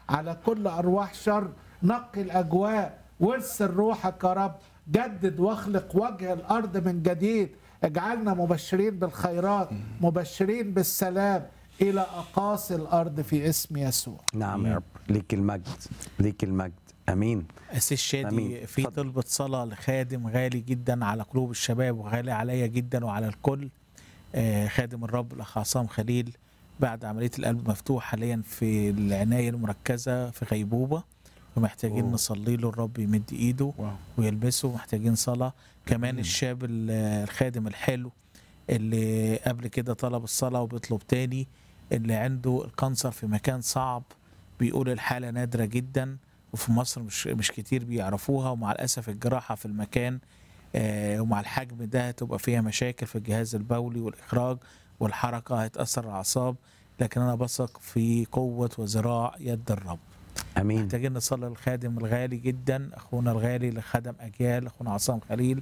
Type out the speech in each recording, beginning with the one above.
على كل ارواح شر نقي الاجواء وارسل روحك يا رب جدد واخلق وجه الارض من جديد اجعلنا مبشرين بالخيرات مبشرين بالسلام الى اقاصي الارض في اسم يسوع نعم يا رب ليك المجد ليك المجد امين أسيس شادي أمين. في اتفضل. طلبة صلاة لخادم غالي جدا على قلوب الشباب وغالي عليا جدا وعلى الكل آه، خادم الرب الأخ عصام خليل بعد عملية القلب مفتوح حاليا في العناية المركزة في غيبوبة ومحتاجين أوه. نصلي له الرب يمد ايده واو. ويلمسه محتاجين صلاة كمان الشاب ال- الخادم الحلو اللي قبل كده طلب الصلاة وبيطلب تاني اللي عنده الكانسر في مكان صعب بيقول الحالة نادرة جدا وفي مصر مش مش كتير بيعرفوها ومع الأسف الجراحة في المكان آه، ومع الحجم ده هتبقى فيها مشاكل في الجهاز البولي والإخراج والحركة هتأثر الأعصاب لكن أنا بثق في قوة وذراع يد الرب امين محتاجين نصلي للخادم الغالي جدا اخونا الغالي اللي خدم اجيال اخونا عصام خليل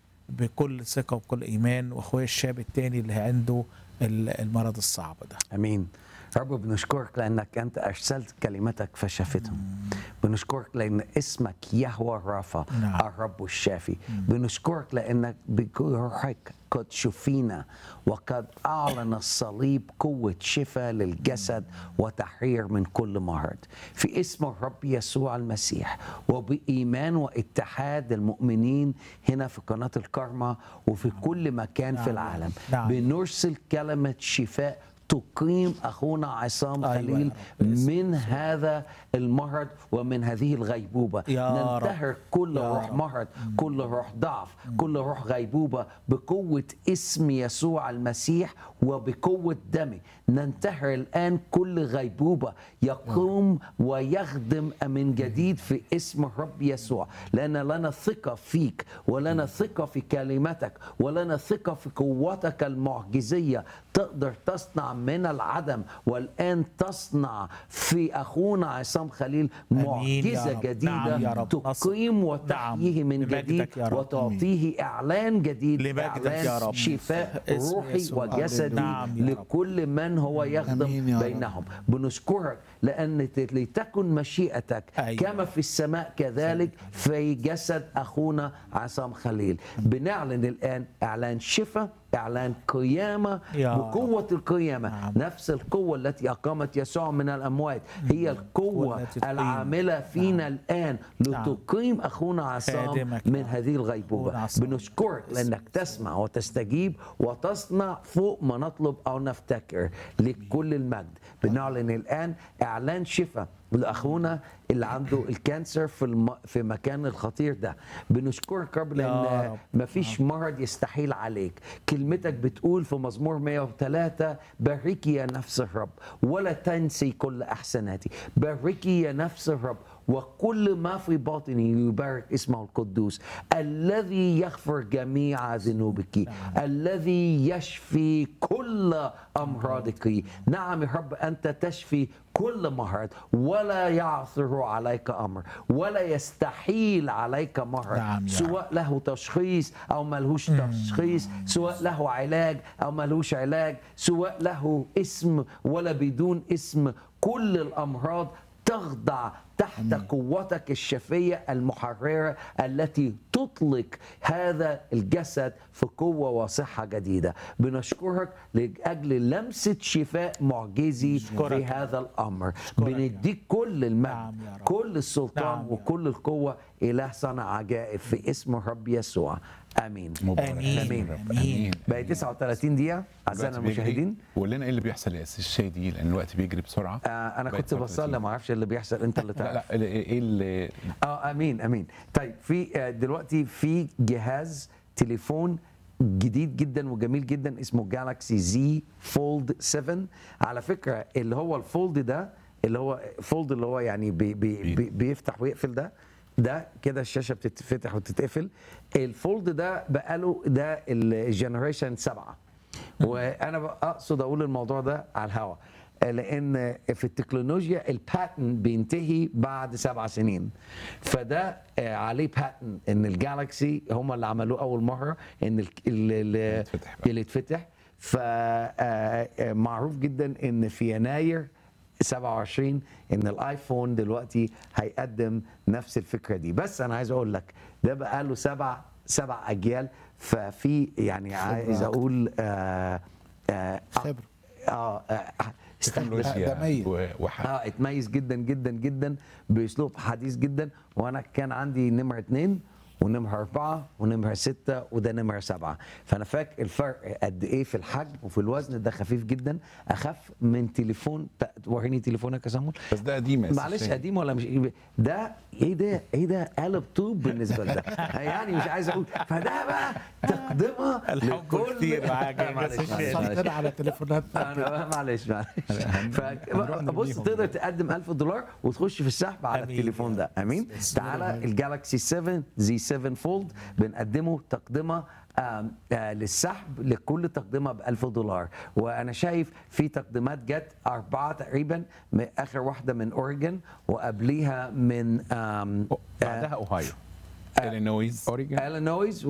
بكل ثقه وبكل ايمان واخويا الشاب التاني اللي عنده ال- المرض الصعب ده امين رب بنشكرك لانك انت ارسلت كلمتك فشفتهم بنشكرك لان اسمك يهوى الرافع نعم. الرب الشافي بنشكرك لانك بروحك قد شفينا وقد اعلن الصليب قوه شفاء للجسد وتحرير من كل مرض في اسم الرب يسوع المسيح وبايمان واتحاد المؤمنين هنا في قناه الكرمه وفي كل مكان في نعم. العالم نعم. بنرسل كلمه شفاء تقيم اخونا عصام أيوة يا خليل رب، باسم من هذا المرض ومن هذه الغيبوبه يا رب. ننتهر كل يا روح رب. مرض كل روح ضعف كل روح غيبوبه بقوه اسم يسوع المسيح وبقوه دمه ننتهر الان كل غيبوبه يقوم ويخدم من جديد في اسم الرب يسوع لان لنا ثقه فيك ولنا ثقه في كلمتك ولنا ثقه في قوتك المعجزيه تقدر تصنع من العدم والان تصنع في اخونا عصام خليل آمين يا معجزه رب. جديده نعم يا رب. تقيم وتحييه نعم. من لمجدك جديد يا رب. وتعطيه اعلان جديد لمجدك إعلان يا رب. شفاء اسم روحي يسوع. وجسدي نعم يا رب. لكل من هو آمين يخدم يا رب. بينهم بنشكرك لان ت- لتكن مشيئتك أيوة. كما في السماء كذلك في جسد اخونا عصام خليل بنعلن الان اعلان شفاء اعلان قيامه يا بقوه القيامه نعم. نفس القوه التي اقامت يسوع من الاموات هي القوه والتي تقيم. العامله فينا نعم. الان لتقيم اخونا عصام خادمك من يا رب. هذه أخونا الغيبوبه عصام. بنشكرك لانك تسمع وتستجيب وتصنع فوق ما نطلب او نفتكر لكل المجد بنعلن الان اعلان شفاء لاخونا اللي عنده الكانسر في الم... في مكان الخطير ده بنشكرك رب يا لان رب. مفيش مرض يستحيل عليك كلمتك بتقول في مزمور 103 باركي يا نفس الرب ولا تنسي كل احسناتي باركي يا نفس الرب وكل ما في باطني يبارك اسمه القدوس الذي يغفر جميع ذنوبك الذي يشفي كل امراضك نعم يا رب انت تشفي كل مرض ولا يعثر عليك امر ولا يستحيل عليك مرض نعم يا سواء له تشخيص او ملهوش تشخيص سواء له علاج او ملهوش علاج سواء له اسم ولا بدون اسم كل الامراض تخضع تحت قوتك الشفية المحررة التي تطلق هذا الجسد في قوة وصحة جديدة بنشكرك لأجل لمسة شفاء معجزي في نشكرك. هذا الأمر نشكرك. بنديك كل المجد نعم يا رب. كل السلطان نعم يا رب. وكل القوة إله صنع عجائب في اسم الرب يسوع آمين مبارك آمين. آمين. آمين. بقى 39 دقيقة أعزائنا الوقت بيجري. المشاهدين قول لنا ايه اللي بيحصل يا اساس الشادي لان الوقت بيجري بسرعه آه أنا بقت كنت 39. بصلي ما أعرفش اللي بيحصل أنت اللي لا تعرف لا ايه اللي اه امين امين طيب في آه، دلوقتي في جهاز تليفون جديد جدا وجميل جدا اسمه جالاكسي زي فولد 7 على فكره اللي هو الفولد ده اللي هو فولد اللي هو يعني بي بي بي بيفتح ويقفل ده ده كده الشاشه بتتفتح وتتقفل الفولد ده بقاله ده الجنريشن 7 وانا بقى اقصد اقول الموضوع ده على الهوا لان في التكنولوجيا الباتن بينتهي بعد سبع سنين فده آه، عليه باتن ان الجالكسي هم اللي عملوه اول مره ان ال- ال- ال- يتفتح بقى. اللي اتفتح فمعروف جدا ان في يناير 27 ان الايفون دلوقتي هيقدم نفس الفكره دي بس انا عايز اقول لك ده بقى له سبع سبع اجيال ففي يعني عايز اقول آه آه خبرة. اه, آه استخدم تكنولوجيا أقدمية. و- وح- اه اتميز جدا جدا جدا باسلوب حديث جدا وانا كان عندي نمره اثنين ونمره أربعة ونمره ستة وده نمره سبعة فأنا فاكر الفرق قد إيه في الحجم وفي الوزن ده خفيف جدا أخف من تليفون ت- وريني تليفونك يا سامول بس ده قديم يا أستاذ معلش شاهين. قديم ولا مش ده ايه ده ايه ده قلب طوب بالنسبه لده يعني مش عايز اقول فده بقى تقدمه الحب لكل- كتير معاك يا معلش، جاسم. معلش، معلش. صلتنا على تليفوناتنا انا معلش معلش هنروح بص نرميهم. تقدر تقدم 1000 دولار وتخش في السحب على أمين. التليفون ده امين بس- تعالى الجالكسي 7 زي 7 فولد بنقدمه تقدمه آم، آه للسحب لكل تقدمه ب 1000 دولار وانا شايف في تقديمات جت اربعه تقريبا من اخر واحده من اوريجن وقبليها من آم، بعدها اوهايو الينويز اوريجون الينويز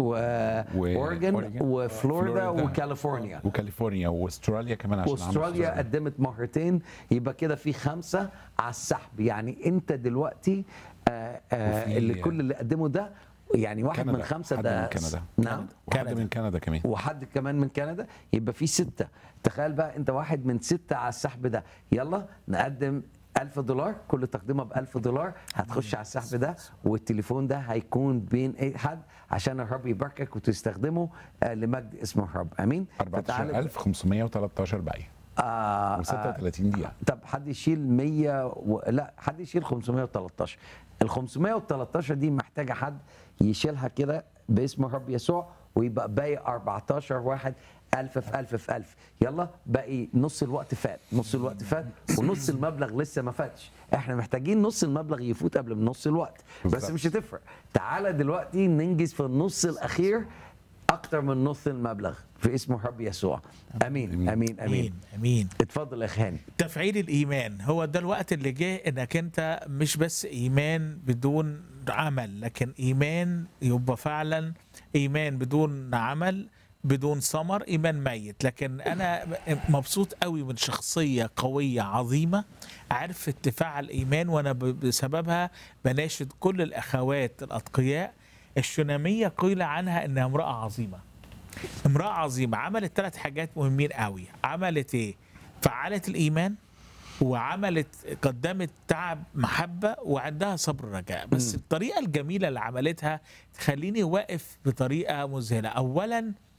واوريجن وأوريجن. وفلوريدا فلوريدا. وكاليفورنيا وكاليفورنيا واستراليا كمان عشان عملوا واستراليا استراليا. قدمت مرتين يبقى كده في خمسه على السحب يعني انت دلوقتي آه آه وفي- اللي كل اللي قدمه ده يعني واحد كندا. من خمسه حد ده من كندا. نعم وحد كندا. من كندا كمان وحد كمان من كندا يبقى في ستة تخيل بقى انت واحد من ستة على السحب ده يلا نقدم ألف دولار كل تقديمه بألف دولار هتخش على السحب ده والتليفون ده هيكون بين أي حد عشان الرب يباركك وتستخدمه آه، لمجد اسم الرب امين فتعالى- 14513 باقي آه و36 دقيقة طب حد يشيل 100 و... لا حد يشيل 513 ال 513 دي محتاجه حد يشيلها كده باسم الرب يسوع ويبقى باقي 14 واحد ألف في ألف في ألف يلا باقي نص الوقت فات نص الوقت فات ونص المبلغ لسه ما فاتش احنا محتاجين نص المبلغ يفوت قبل من نص الوقت بس بالظبط. مش هتفرق تعالى دلوقتي ننجز في النص الأخير أكتر من نص المبلغ في اسم الرب يسوع امين امين امين, امين امين اتفضل يا خاني تفعيل الايمان هو ده الوقت اللي جه انك انت مش بس ايمان بدون عمل لكن ايمان يبقى فعلا ايمان بدون عمل بدون ثمر ايمان ميت لكن انا مبسوط قوي من شخصيه قويه عظيمه عرفت تفعل ايمان وانا ب- بسببها بناشد كل الاخوات الاتقياء الشناميه قيل عنها انها امراه عظيمه امرأة عظيمة عملت ثلاث حاجات مهمين قوي عملت ايه فعلت الإيمان وعملت قدمت تعب محبة وعندها صبر رجاء بس الطريقة الجميلة اللي عملتها تخليني واقف بطريقة مذهلة أولا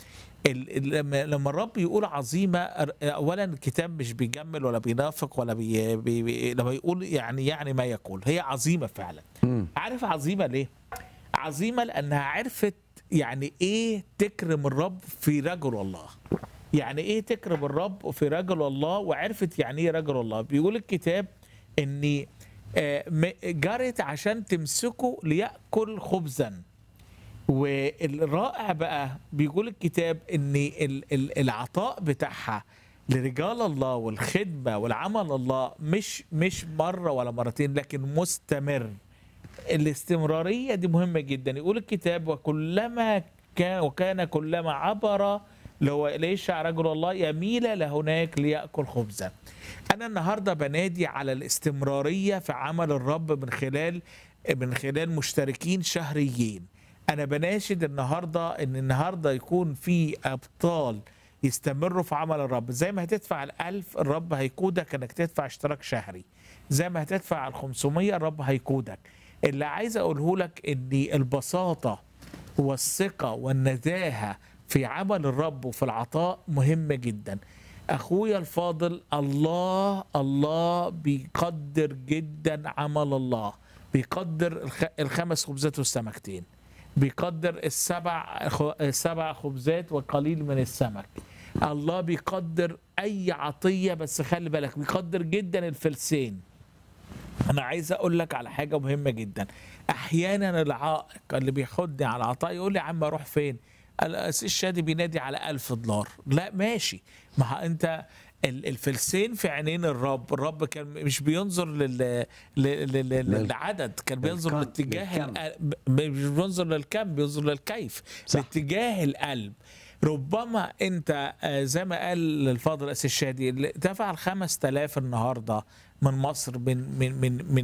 ال- ال- لما لما الرب يقول عظيمة أولا الكتاب مش بيجمل ولا بينافق ولا بي بي بي لما يقول يعني يعني ما يقول هي عظيمة فعلا عارف عظيمة ليه؟ عظيمة لأنها عرفت يعني إيه تكرم الرب في رجل الله يعني إيه تكرم الرب في رجل الله وعرفت يعني إيه رجل الله بيقول الكتاب إني آه، م- جرت عشان تمسكه ليأكل خبزا والرائع بقى بيقول الكتاب ان ال- ال- العطاء بتاعها لرجال الله والخدمه والعمل الله مش مش مره ولا مرتين لكن مستمر الاستمراريه دي مهمه جدا يقول الكتاب وكلما كان وكان كلما عبر لو إليشع رجل الله يميل لهناك ليأكل خبزا أنا النهاردة بنادي على الاستمرارية في عمل الرب من خلال من خلال مشتركين شهريين أنا بناشد النهاردة إن النهاردة يكون في أبطال يستمروا في عمل الرب زي ما هتدفع الألف الرب هيقودك إنك تدفع اشتراك شهري زي ما هتدفع الخمسمية الرب هيقودك اللي عايز أقوله لك إن البساطة والثقة والنزاهة في عمل الرب وفي العطاء مهمة جدا أخويا الفاضل الله الله بيقدر جدا عمل الله بيقدر الخ- الخمس خبزات والسمكتين بيقدر السبع خ- السبع خبزات وقليل من السمك الله بيقدر أي عطية بس خلي بالك بيقدر جدا الفلسين انا عايز اقول لك على حاجه مهمه جدا احيانا العائق اللي بياخدني على عطاء يقول لي يا عم اروح فين الأسيس الشادي بينادي على ألف دولار لا ماشي ما ه- انت ال- الفلسين في عينين الرب الرب كان مش بينظر لل... لل... لل... لل... للعدد كان بينظر للكم- لاتجاه للكم. القلب مش بينظر للكم بينظر للكيف صح. لاتجاه القلب ربما انت آه، زي ما قال الفاضل الاسيس الشادي اللي دفع ال 5000 النهارده من مصر من من من من